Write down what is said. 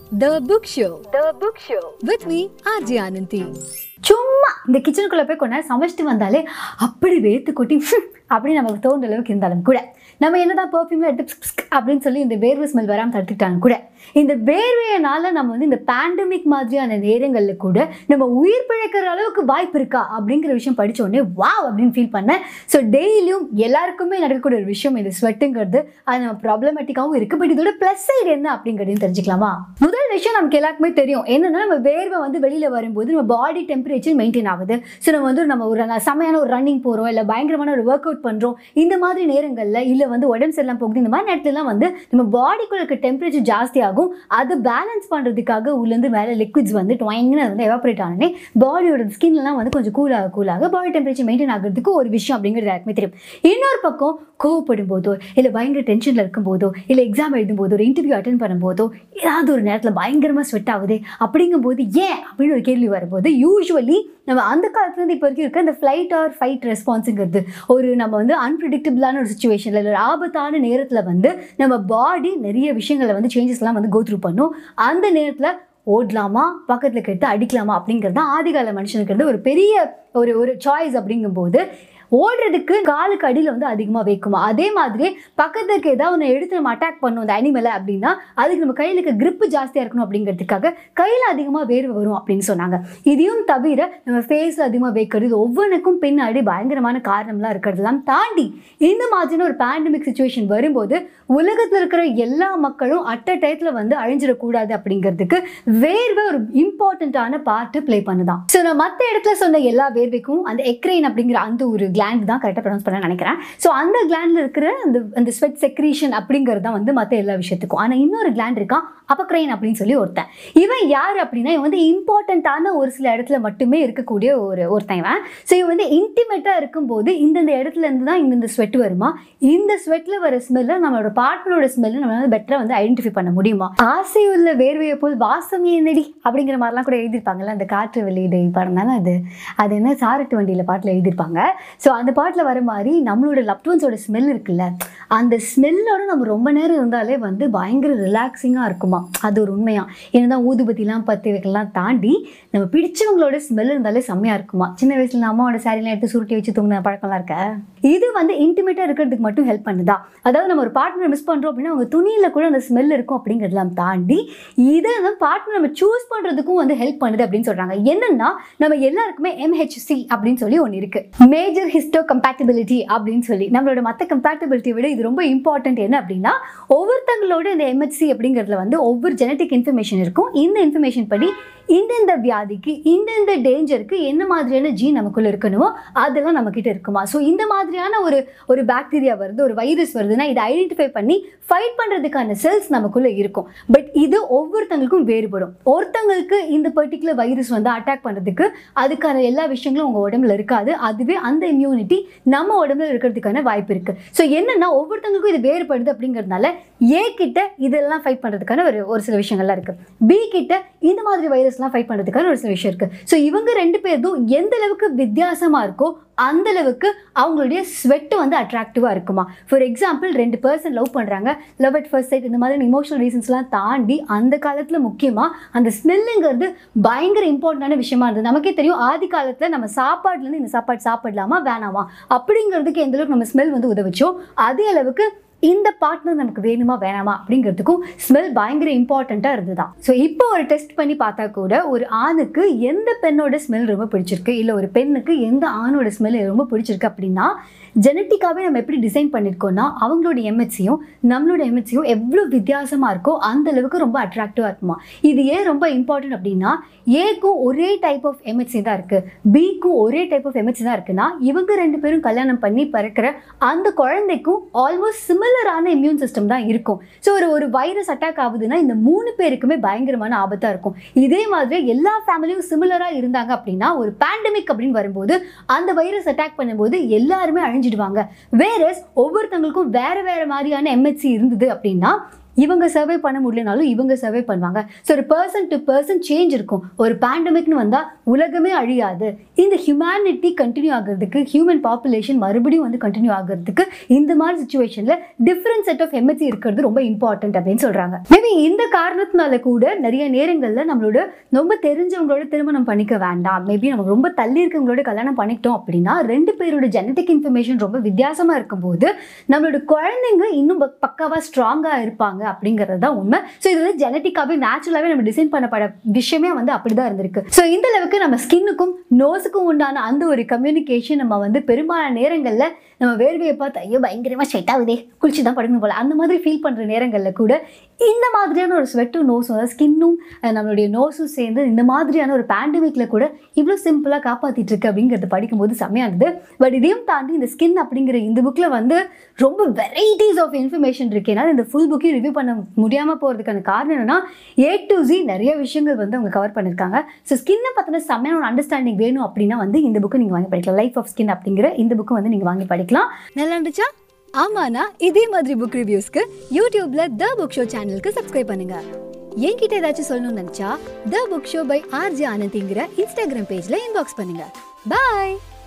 The Book Show. The Book Show. With me, RJ Ananthi. சும்மா இந்த கிச்சனுக்குள்ளே போய் கொஞ்ச நேரம் சமைச்சிட்டு வந்தாலே அப்படி வேத்து கொட்டி "ஹம்" அப்படின்னு நமக்கு தோன்ற அளவுக்கு இருந்தாலும் கூட நம்ம என்னதான் பர்ஃப்யூம்ல எடுத்து பிஸ் பிஸ் அப்படின்னு சொல்லி இந்த வேர்வை ஸ்மெல் வராமல் தடுத்துக்கிட்டாலும் கூட இந்த வேர்வையினால நம்ம வந்து இந்த பேண்டமிக் மாதிரியான நேரங்களில் கூட நம்ம உயிர் பிழைக்கிற அளவுக்கு வாய்ப்பு இருக்கா அப்படிங்கிற விஷயம் படிச்ச உடனே வாவ் அப்படின்னு ஃபீல் பண்ணேன் ஸோ டெய்லியும் எல்லாருக்குமே நடக்கக்கூடிய ஒரு விஷயம் இந்த ஸ்வெட்டுங்கிறது அது நம்ம ப்ராப்ளமேட்டிக்காகவும் இருக்குது பட் இதோட ப்ளஸ் சைடு என்ன அப்படிங்கிறதையும் தெரிஞ்சுக்கலாமா முதல் விஷயம் நமக்கு எல்லாருக்குமே தெரியும் என்னன்னா நம்ம வேர்வை வந்து வெளியில் வரும்போது நம்ம பாடி டெம்பரேச்சர் மெயின்டைன் ஆகுது ஸோ நம்ம வந்து நம்ம ஒரு ந- செமையான ஒரு ரன்னிங் போகிறோம் இல்லை பயங்கரமான ஒரு ஒர்க் அவுட் பண்ணுறோம் இந்த மாதிரி நேரங்களில் இல்லை வந்து உடம்பு சரியில்லாம போகுது இந்த மாதிரி நேரத்துலலாம் வந்து நம்ம பாடிக்குள்ள இருக்க டெம்பரேச்சர் ஜாஸ்தி ஆகும் அது பேலன்ஸ் பண்ணுறதுக்காக உள்ளேருந்து மேலே லிக்விட்ஸ் வந்து டொயங்கன்னு அது வந்து எவாப்ரேட் ஆனே பாடியோட ஸ்கின்லாம் வந்து கொஞ்சம் கூலாக கூலாக பாடி டெம்பரேச்சர் மெயின்டைன் ஆகிறதுக்கு ஒரு விஷயம் அப்படிங்கிறது எல்லாருக்குமே தெரியும் இன்னொரு பக்கம் கோவப்படும் போதோ இல்லை பயங்கர டென்ஷனில் இருக்கும்போதோ இல்லை எக்ஸாம் எழுதும் போதோ ஒரு இன்டர்வியூ அட்டன் பண்ணும்போதோ ஏதாவது ஒரு நேரத்தில் பயங்கரமாக ஸ்வெட் ஆகுது அப்படிங்கும்போது ஏன் அப்படின்னு ஒரு கேள்வி வரும்போது யூஸ்வலி நம்ம அந்த காலத்துலேருந்து இப்போ வரைக்கும் இருக்க இந்த ஃப்ளைட் ஆர் ஃபைட் ரெஸ்பான்ஸுங்கிறது ஒரு நம்ம வந்து அன்பிரிடிக்டபிளான ஒரு சுச்சுவேஷனில் இல்லை ஒரு ஆபத்தான நேரத்தில் வந்து நம்ம பாடி நிறைய விஷயங்களை வந்து சேஞ்சஸ்லாம் வந்து கோ த்ரூ பண்ணும் அந்த நேரத்தில் ஓடலாமா பக்கத்தில் கெடுத்து அடிக்கலாமா அப்படிங்கிறது தான் ஆதிகால மனுஷனுக்கு ஒரு பெரிய ஒரு ஒரு சாய்ஸ் அப்படிங்கும்போது ஓடுறதுக்கு காலுக்கு அடியில் வந்து அதிகமாக வைக்குமா அதே மாதிரி பக்கத்துக்கு ஏதாவது ஒன்று எடுத்து நம்ம அட்டாக் பண்ணோம் அந்த அனிமலை அப்படின்னா அதுக்கு நம்ம கையில் இருக்க grip ஜாஸ்தியாக இருக்கணும் அப்படிங்கிறதுக்காக கையில் அதிகமாக வேர்வை வரும் அப்படின்னு சொன்னாங்க இதையும் தவிர நம்ம ஃபேஸில் அதிகமாக வைக்கிறது இது ஒவ்வொன்றுக்கும் பின்னாடி பயங்கரமான காரணம்லாம் இருக்கிறதெல்லாம் தாண்டி இந்த மாதிரியான ஒரு பேண்டமிக் சுச்சுவேஷன் வரும்போது உலகத்தில் இருக்கிற எல்லா மக்களும் அட் அ டயத்தில் வந்து அழிஞ்சிடக்கூடாது அப்படிங்கிறதுக்கு வேர்வை ஒரு இம்பார்ட்டண்ட்டான பார்ட்டு ப்ளே பண்ணுதான் ஸோ நான் மற்ற இடத்துல சொன்ன எல்லா வேர்வைக்கும் அந்த எக்ரைன் அப்படிங்கிற அந்த ஒரு கிளாண்ட் தான் கரெக்டாக ப்ரொனவுன்ஸ் பண்ண நினைக்கிறேன் ஸோ அந்த கிளாண்டில் இருக்கிற அந்த அந்த ஸ்வெட் செக்ரீஷன் அப்படிங்கிறது தான் வந்து மற்ற எல்லா விஷயத்துக்கும் ஆனால் இன்னொரு கிளாண்ட் இருக்கான் அப்பக்ரைன் அப்படின்னு சொல்லி ஒருத்தன் இவன் யார் அப்படின்னா இவன் வந்து இம்பார்ட்டண்ட்டான ஒரு சில இடத்துல மட்டுமே இருக்கக்கூடிய ஒரு ஒருத்தன் இவன் ஸோ இவன் வந்து இன்டிமேட்டாக இருக்கும்போது இந்தந்த இடத்துல இருந்து தான் இந்தந்த ஸ்வெட் வருமா இந்த ஸ்வெட்டில் வர ஸ்மெல்லை நம்மளோட பார்ட்னரோட ஸ்மெல்லை நம்ம வந்து பெட்டராக வந்து ஐடென்டிஃபை பண்ண முடியுமா ஆசை உள்ள வேர்வையை போல் வாசம் என்னடி அப்படிங்கிற மாதிரிலாம் கூட எழுதியிருப்பாங்கல்ல அந்த காற்று வெளியீடு படம் தானே அது அது என்ன சாரட்டு வண்டியில் பாட்டில் எழுதியிருப்பாங்க ஸோ அந்த பாட்டில் வர மாதிரி நம்மளோட லப்ட் ஒன்ஸோட ஸ்மெல் இருக்குல்ல அந்த ஸ்மெல்லோட நம்ம ரொம்ப நேரம் இருந்தாலே வந்து பயங்கர ரிலாக்ஸிங்காக இருக்குமா அது ஒரு உண்மையா என்னதான் ஊதுபத்திலாம் பற்றி வைக்கலாம் தாண்டி நம்ம பிடிச்சவங்களோட ஸ்மெல் இருந்தாலே செம்மையாக இருக்குமா சின்ன வயசுல நான் அம்மாவோட சாரிலாம் எடுத்து சுருட்டி வச்சு தூங்கின பழக்கம்லாம் இருக்க இது வந்து இன்டிமேட்டாக இருக்கிறதுக்கு மட்டும் ஹெல்ப் பண்ணுதா அதாவது நம்ம ஒரு பார்ட்னர் மிஸ் பண்ணுறோம் அப்படின்னா அவங்க துணியில் கூட அந்த ஸ்மெல் இருக்கும் அப்படிங்கிறதெல்லாம் தாண்டி இதை வந்து பார்ட்னர் நம்ம சூஸ் பண்ணுறதுக்கும் வந்து ஹெல்ப் பண்ணுது அப்படின்னு சொல்கிறாங்க என்னன்னா நம்ம எல்லாருக்குமே எம்ஹெச்சி அப்படின்னு சொல்லி ஒன்று இருக்கு மேஜர் ஹிஸ்டோ கம்பேட்டபிலிட்டி அப்படின்னு சொல்லி நம்மளோட மற்ற கம்பேட்டபிலிட்டியை விட இது ரொம்ப இம்பார்ட்டன்ட் என்ன அப்படின்னா ஒவ்வொருத்தங்களோட இந்த எம்ஹெச்சி அப்படிங்கிறதுல வந்து ஒவ்வொரு ஜெனட்டிக் இன்ஃபர்மேஷன் இருக்கும் இந்த இன்ஃபர்மேஷன் படி இந்தந்த வியாதிக்கு இந்தந்த டேஞ்சருக்கு என்ன மாதிரியான ஜீன் நமக்குள்ள இருக்கணுமோ அதெல்லாம் நம்ம கிட்ட இருக்குமா ஸோ இந்த மாதிரியான ஒரு ஒரு பாக்டீரியா வருது ஒரு வைரஸ் வருதுன்னா இதை ஐடென்டிஃபை பண்ணி ஃபைட் பண்ணுறதுக்கான செல்ஸ் நமக்குள்ள இருக்கும் பட் இது ஒவ்வொருத்தங்களுக்கும் வேறுபடும் ஒருத்தங்களுக்கு இந்த பர்டிகுலர் வைரஸ் வந்து அட்டாக் பண்ணுறதுக்கு அதுக்கான எல்லா விஷயங்களும் உங்கள் உடம்புல இருக்காது அதுவே அந்த இம்யூனிட்டி நம்ம உடம்புல இருக்கிறதுக்கான வாய்ப்பு இருக்கு ஸோ என்னன்னா ஒவ்வொருத்தங்களுக்கும் இது வேறுபடுது அப்படிங்கிறதுனால ஏ கிட்ட இதெல்லாம் ஃபைட் பண்ணுறதுக்கான ஒரு ஒரு சில விஷயங்கள்லாம் இருக்கு பி கிட்ட இந்த மாதிரி வைரஸ்லாம் ஃபைட் பண்ணுறதுக்கான ஒரு சில விஷயம் இருக்கு ஸோ இவங்க ரெண்டு பேரும் எந்த அளவுக்கு வித்தியாசமா இருக்கோ அந்த அளவுக்கு அவங்களுடைய ஸ்வெட்டு வந்து அட்ராக்டிவாக இருக்குமா ஃபார் எக்ஸாம்பிள் ரெண்டு பர்சன் லவ் பண்ணுறாங்க லவ் அட் ஃபர்ஸ்ட் சைட் இந்த மாதிரி இமோஷனல் ரீசன்ஸ்லாம் தாண்டி அந்த காலத்தில் முக்கியமாக அந்த ஸ்மெல்லுங்கிறது பயங்கர இம்பார்ட்டண்டான விஷயமா இருந்தது நமக்கே தெரியும் ஆதி காலத்தில் நம்ம சாப்பாடுலேருந்து இந்த சாப்பாடு சாப்பிடலாமா வேணாமா அப்படிங்கிறதுக்கு எந்த அளவுக்கு நம்ம ஸ்மெல் வந்து உதவிச்சோ அதே அளவுக்கு இந்த பார்ட்னர் நமக்கு வேணுமா வேணாமா அப்படிங்கிறதுக்கும் ஸ்மெல் பயங்கர இம்பார்ட்டண்ட்டாக இருந்துதான் ஸோ இப்போ ஒரு டெஸ்ட் பண்ணி பார்த்தா கூட ஒரு ஆணுக்கு எந்த பெண்ணோட ஸ்மெல் ரொம்ப பிடிச்சிருக்கு இல்லை ஒரு பெண்ணுக்கு எந்த ஆணோட ஸ்மெல் ரொம்ப பிடிச்சிருக்கு அப்படின்னா ஜெனட்டிக்காகவே நம்ம எப்படி டிசைன் பண்ணியிருக்கோம்னா அவங்களோட எம்ஹெச்சியும் நம்மளோட எம்ஹெச்சியும் எவ்வளோ வித்தியாசமாக இருக்கோ அந்த அளவுக்கு ரொம்ப அட்ராக்டிவாக இருக்குமா இது ஏன் ரொம்ப இம்பார்ட்டன்ட் அப்படின்னா ஏக்கும் ஒரே டைப் ஆஃப் எம்ஹெச்சி தான் இருக்குது பிக்கும் ஒரே டைப் ஆஃப் எம்ஹெச்சி தான் இருக்குன்னா இவங்க ரெண்டு பேரும் கல்யாணம் பண்ணி பிறக்கிற அந்த குழந்தைக்கும் ஆல்மோஸ்ட் சிமிலரான இம்யூன் சிஸ்டம் தான் இருக்கும் ஸோ ஒரு ஒரு வைரஸ் அட்டாக் ஆகுதுன்னா இந்த மூணு பேருக்குமே பயங்கரமான ஆபத்தாக இருக்கும் இதே மாதிரி எல்லா ஃபேமிலியும் சிமிலராக இருந்தாங்க அப்படின்னா ஒரு பேண்டமிக் அப்படின்னு வரும்போது அந்த வைரஸ் அட்டாக் பண்ணும்போது எல்லாருமே அழிஞ்சிடுவாங்க வேறஸ் ஒவ்வொருத்தங்களுக்கும் வேற வேற மாதிரியான எம்ஹெச்சி இருந்தது அப்படின்னா இவங்க சர்வே பண்ண முடியலனாலும் இவங்க சர்வே பண்ணுவாங்க ஸோ ஒரு பர்சன் டு பர்சன் சேஞ்ச் இருக்கும் ஒரு பேண்டமிக்னு வந்தால் உலகமே அழியாது இந்த ஹியூமனிட்டி கண்டினியூ ஆகிறதுக்கு ஹியூமன் பாப்புலேஷன் மறுபடியும் வந்து கண்டினியூ ஆகிறதுக்கு இந்த மாதிரி சுச்சுவேஷனில் டிஃப்ரெண்ட் செட் ஆஃப் எம்எச்சி இருக்கிறது ரொம்ப இம்பார்ட்டன்ட் அப்படின்னு சொல்கிறாங்க மேபி இந்த காரணத்தினால கூட நிறைய நேரங்களில் நம்மளோட ரொம்ப தெரிஞ்சவங்களோட திருமணம் பண்ணிக்க வேண்டாம் மேபி நமக்கு ரொம்ப தள்ளி இருக்கவங்களோட கல்யாணம் பண்ணிக்கிட்டோம் அப்படின்னா ரெண்டு பேரோட ஜெனட்டிக் இன்ஃபர்மேஷன் ரொம்ப வித்தியாசமாக இருக்கும்போது நம்மளோட குழந்தைங்க இன்னும் ப- பக்காவா ஸ்ட்ராங்காக இருப்பாங்க அப்படிங்கிறது தான் உண்மை ஸோ இது வந்து ஜெனட்டிக்காகவே நேச்சுரலாகவே நம்ம டிசைன் பண்ணப்பட விஷயமே வந்து அப்படி தான் இருந்திருக்கு ஸோ இந்த அளவுக்கு நம்ம ஸ்கின்னுக்கும் நோஸுக்கும் உண்டான அந்த ஒரு கம்யூனிகேஷன் நம்ம வந்து பெரும்பாலான நேரங்களில் நம்ம வேர்வையை பார்த்து ஐயோ பயங்கரமாக ஸ்வெட் ஆகுதே குளிச்சு தான் படுக்கணும் போல அந்த மாதிரி ஃபீல் பண்ணுற நேரங்களில் கூட இந்த மாதிரியான ஒரு ஸ்வெட்டும் நோஸும் அதாவது ஸ்கின்னும் நம்மளுடைய நோஸும் சேர்ந்து இந்த மாதிரியான ஒரு பேண்டமிக்கில் கூட இவ்வளோ சிம்பிளாக காப்பாற்றிட்டு இருக்கு அப்படிங்கிறது படிக்கும்போது செம்மையாக இருந்தது பட் இதையும் தாண்டி இந்த ஸ்கின் அப்படிங்கிற இந்த புக்கில் வந்து ரொம்ப வெரைட்டிஸ் ஆஃப் இன்ஃபர்மேஷன் இருக்கு என்னால் இந்த ஃபுல் புக்கையும் ரிவ்யூ பண்ண முடியாமல் போகிறதுக்கான காரணம் என்னன்னா ஏ டு ஜி நிறைய விஷயங்கள் வந்து அவங்க கவர் பண்ணியிருக்காங்க ஸோ ஸ்கின்னை பற்றின செம்மையான ஒரு அண்டர்ஸ்டாண்டிங் வேணும் அப்படின்னா வந்து இந்த புக்கை நீங்கள் வாங்கி படிக்கலாம் லைஃப் ஆஃப் ஸ்கின் அப்படிங்கிற இந்த புக்கு வந்து நீங்கள் வாங்கி படிக்கலாம் நல்லா இருந்துச்சா ஆமாண்ணா இதே மாதிரி புக் ரிவ்யூஸ்க்கு யூடியூப்ல த புக் ஷோ சேனலுக்கு சப்ஸ்கிரைப் பண்ணுங்க என்கிட்ட ஏதாச்சும் சொல்லணும்னு நினைச்சா the book show by RG ஆனந்திங்கிற இன்ஸ்டாகிராம் பேஜ்ல இன்பாக்ஸ் பண்ணுங்க பாய்